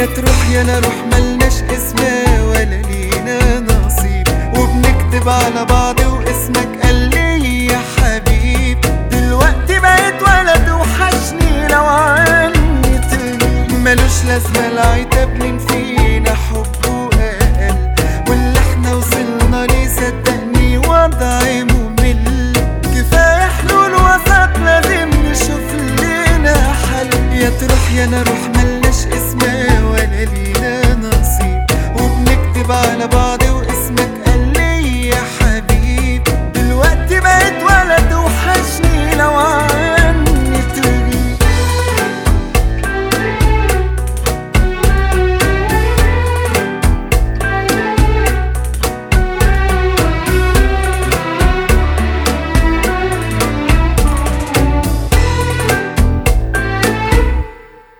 يا تروح يا انا روح ملناش اسم ولا لينا نصيب وبنكتب على بعض واسمك قال لي يا حبيب دلوقتي بقيت ولد وحشني لو عني تغيب ملوش لازمة العتاب مين فينا حبه أقل واللي احنا وصلنا ليه صدقني وضعي ممل كفاية حلول وسط لازم نشوف لنا حل يا تروح يا انا روح ملناش